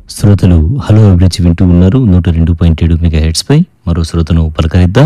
శ్రోతలు హలో అభిరుచి వింటూ ఉన్నారు నూట రెండు పాయింట్ ఏడు మెగా హెడ్స్ పై మరో శ్రోతను పలకరిద్దాం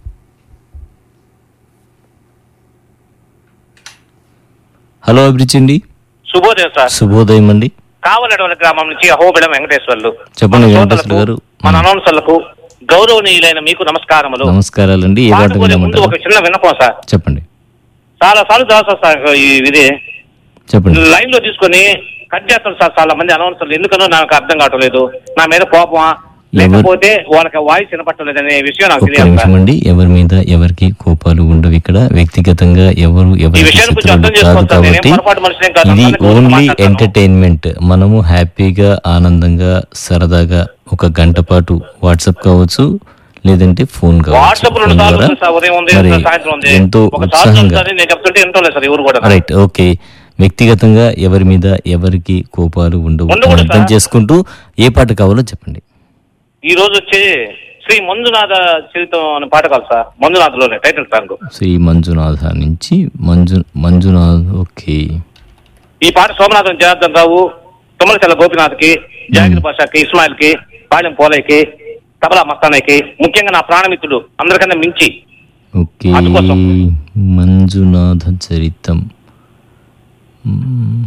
హలో అభిరుచి అండి శుభోదయం సార్ శుభోదయం అండి కావలడవల గ్రామం నుంచి అహోబిడం వెంకటేశ్వర్లు చెప్పండి మన వెంకటేశ్వర శ్రోతలకు, గారు. మన అనౌన్సర్లకు గౌరవనీయులైన మీకు నమస్కారములు నమస్కారాలండి ఏ పాట పాడుకునే ముందు వినమంటారు ఒక చిన్న విన్నపం సార్ చెప్పండి చాలా సార్లు దాసా సార్ ఈ ఇది చెప్పండి లైన్ లో తీసుకొని కట్ చేస్తారు సార్ చాలా మంది అనౌన్సర్లు ఎందుకనో నాకు అర్థం కావట్లేదు నా మీద కోపమా లేకపోతే వాళ్ళకి వాయిస్ వినపట్టలేదు అనే విషయం నాకు ఒక్క తెలియదు నిమిషం సార్ అండి ఎవరి మీద ఎవరికి కోపాలు ఉండవు ఇక్కడ వ్యక్తిగతంగా ఎవరు ఈ ఎవరికి విషయాన్ని కొంచెం శత్రువులు అర్థం కాదు చేసుకోవాలి సార్. నేనేం కాబట్టి పొరపాటు మనిషినేం కాదు. ఇది అందరినీ కూర్చొని ఓన్లీ మాట్లాడతాను. ఎంటర్టైన్మెంట్ మనము హ్యాపీగా ఆనందంగా సరదాగా ఒక గంట పాటు వాట్సాప్ కావచ్చు లేదంటే ఫోన్ కావచ్చు వాట్సాప్ రెండు ఫోన్ సార్లు ద్వారా ఉంది సార్ ఉదయం ఉంది మరి సాయంత్రం ఉంది ఎంతో ఒక సార్ ఉత్సాహంగా నేను చెప్తుంటే వింటలేదు సార్ ఎవరు కూడా రైట్ ఓకే వ్యక్తిగతంగా ఎవరి మీద ఎవరికి కోపాలు ఉండవు ఉండకూడదు అని అర్థం సార్. చేసుకుంటూ ఏ పాట కావాలో చెప్పండి ఈ రోజు వచ్చి శ్రీ మంజునాథ చరితం అనే పాట కాదు సార్ మంజునాథ్లోనే టైటిల్ సాంగ్ శ్రీ మంజునాథ నుంచి మంజు మంజునాథ్ ఓకే ఈ పాట సోమనాథం జనార్దన్ రావు తుమ్మలచెల్ల గోపినాథ్కి జాగిర్ బాషాకి ఇస్మాయిల్ కి పాళెం పోలయ్యకి తబలా మస్తానయ్యకి ముఖ్యంగా నా ప్రాణమిత్రుడు అందరికన్నా మించి ఓకే అందుకోసం. మంజునాథ చరితం మ్మ్.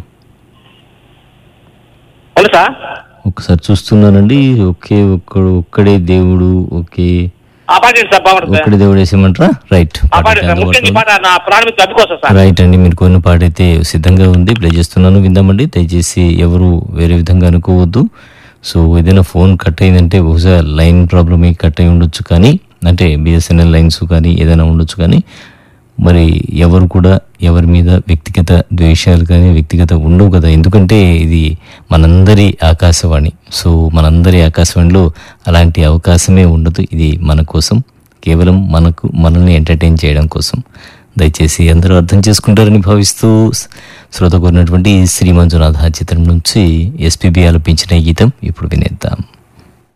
ఉంది సార్ ఒకసారి చూస్తున్నానండి ఒకే ఒక్కడు ఒక్కడే దేవుడు ఓకే ఆ పాట ఏంటి సార్ బాగుంటుంది సార్ ఒక్కడే దేవుడు వేసేయమంటారా రైట్ ఆ పాట సార్ ముఖ్యంగా ఈ పాట నా ప్రాణమిత్రుడు అందుకోసం సార్ రైట్ అండి మీరు కొన్ని పాట అయితే సిద్ధంగా ఉంది ప్లే చేస్తున్నాను విందామండి దయచేసి ఎవరు వేరే విధంగా అనుకోవద్దు సో ఏదైనా ఫోన్ కట్ అయిందంటే బహుశా లైన్ ప్రాబ్లమ్ కట్ అయి ఉండొచ్చు కానీ అంటే బిఎస్ఎన్ఎల్ లైన్స్ కానీ ఏదైనా ఉండొచ్చు కానీ మరి ఎవరు కూడా ఎవరి మీద వ్యక్తిగత ద్వేషాలు కానీ వ్యక్తిగత ఉండవు కదా ఎందుకంటే ఇది మనందరి ఆకాశవాణి సో మనందరి ఆకాశవాణిలో అలాంటి అవకాశమే ఉండదు ఇది మన కోసం కేవలం మనకు మనల్ని ఎంటర్టైన్ చేయడం కోసం దయచేసి అందరూ అర్థం చేసుకుంటారని భావిస్తూ శ్రోత కోరినటువంటి శ్రీ మంజునాథ చిత్రం నుంచి ఎస్పీబీ ఆలపించిన ఈ గీతం ఇప్పుడు వినేద్దాం